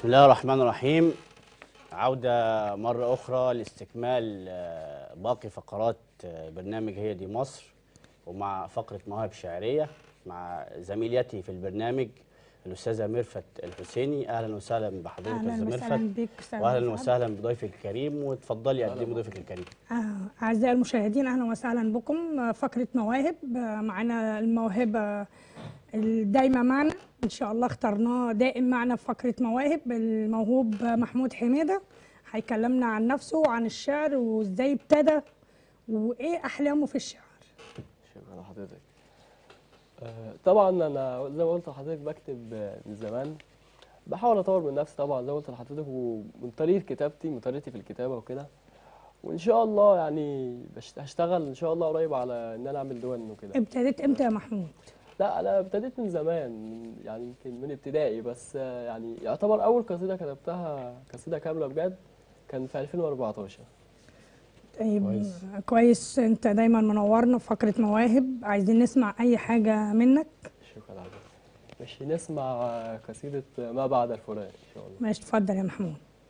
بسم الله الرحمن الرحيم عودة مرة أخرى لاستكمال آه، باقي فقرات آه، برنامج هي دي مصر ومع فقرة مواهب شعرية مع زميلتي في البرنامج الأستاذة ميرفت الحسيني أهلا وسهلا بحضرتك اهلا أستاذة وسهلا ميرفت بك أستاذ وأهلا مسعد. وسهلا بضيفك الكريم وتفضلي قدمي ضيفك الكريم آه، أعزائي المشاهدين أهلا وسهلا بكم آه، فقرة مواهب آه، معنا الموهبة الدايمة معنا إن شاء الله اخترناه دائم معنا في فقرة مواهب الموهوب آه، محمود حميدة هيكلمنا عن نفسه وعن الشعر وإزاي ابتدى وإيه أحلامه في الشعر شكرا لحضرتك آه، طبعا انا زي ما قلت لحضرتك بكتب آه، من زمان بحاول اطور من نفسي طبعا زي ما قلت لحضرتك ومن طريقه كتابتي من طريقتي في الكتابه وكده وان شاء الله يعني بشت- هشتغل ان شاء الله قريب على ان انا اعمل دون وكده ابتديت إمتى يا محمود؟ لا انا ابتديت من زمان من- يعني يمكن من ابتدائي بس آه، يعني يعتبر اول قصيده كتبتها قصيده كامله بجد كان في 2014 طيب كويس. كويس. كويس أنت دايما منورنا في فقرة مواهب عايزين نسمع أي حاجة منك شكرا لحضرتك ماشي نسمع آه، قصيده ما بعد الفراق ان شاء الله ماشي اتفضل يا محمود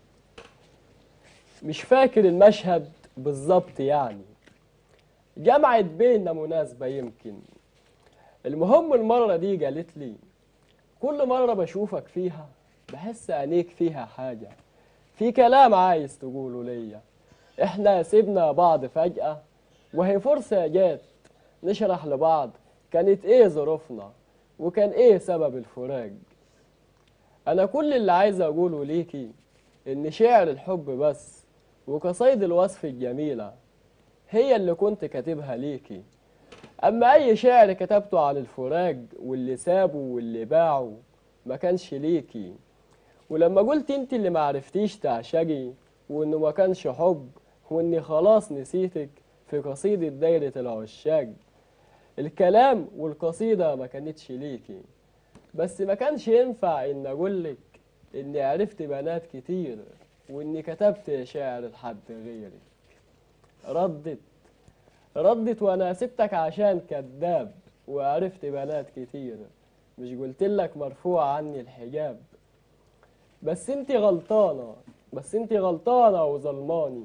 مش فاكر المشهد بالظبط يعني جمعت بينا مناسبة يمكن المهم المرة دي قالت لي كل مرة بشوفك فيها بحس عينيك فيها حاجة في كلام عايز تقوله ليا احنا سيبنا بعض فجأة وهي فرصة جات نشرح لبعض كانت ايه ظروفنا وكان ايه سبب الفراق انا كل اللي عايز اقوله ليكي ان شعر الحب بس وقصايد الوصف الجميلة هي اللي كنت كاتبها ليكي اما اي شعر كتبته عن الفراق واللي سابه واللي باعه ما كانش ليكي ولما قلت انت اللي معرفتيش تعشقي وانه ما كانش حب واني خلاص نسيتك في قصيدة دايرة العشاق الكلام والقصيدة ما كانتش ليكي بس ما كانش ينفع ان اقولك اني عرفت بنات كتير واني كتبت شعر لحد غيرك ردت ردت وانا سبتك عشان كذاب وعرفت بنات كتير مش قلتلك مرفوع عني الحجاب بس انتي غلطانة بس انتي غلطانة وظلماني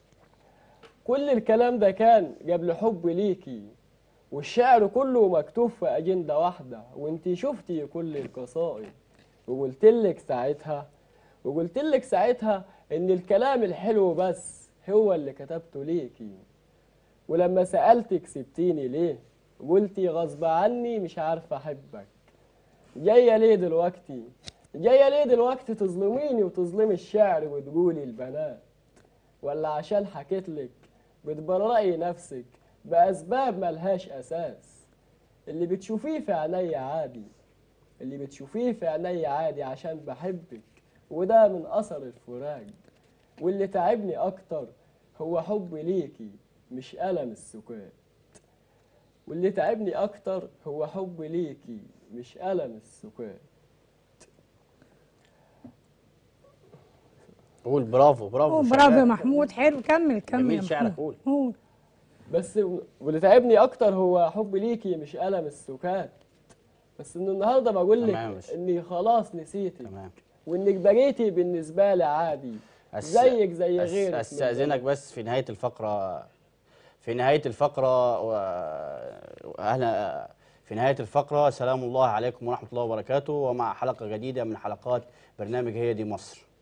كل الكلام ده كان قبل حب ليكي والشعر كله مكتوب في أجندة واحدة وانتي شفتي كل القصائد وقلتلك ساعتها وقلتلك ساعتها ان الكلام الحلو بس هو اللي كتبته ليكي ولما سألتك سبتيني ليه قلتي غصب عني مش عارفة أحبك جاية ليه دلوقتي جاية ليه دلوقتي تظلميني وتظلمي الشعر وتقولي البنات ولا عشان حكيتلك بتبرئي نفسك بأسباب ملهاش أساس اللي بتشوفيه في عينيا عادي اللي بتشوفيه في عينيا عادي عشان بحبك وده من أثر الفراق واللي تعبني أكتر هو حبي ليكي مش ألم السكات واللي تعبني أكتر هو حبي ليكي مش ألم السكات قول برافو برافو أوه، برافو يا شغال. محمود حلو كمل كمل جميل يا شعرك، محمود. قول. قول بس واللي تعبني أكتر هو حبي ليكي مش ألم السكات بس إن النهاردة بقول تمام يا لك باشا. إني خلاص نسيتك تمام وإنك بقيتي بالنسبة لي عادي أس- زيك زي أس- غيرك من استاذنك زمان. بس في نهايه الفقره في نهايه الفقره و- واهلا في نهايه الفقره سلام الله عليكم ورحمه الله وبركاته ومع حلقه جديده من حلقات برنامج هي دي مصر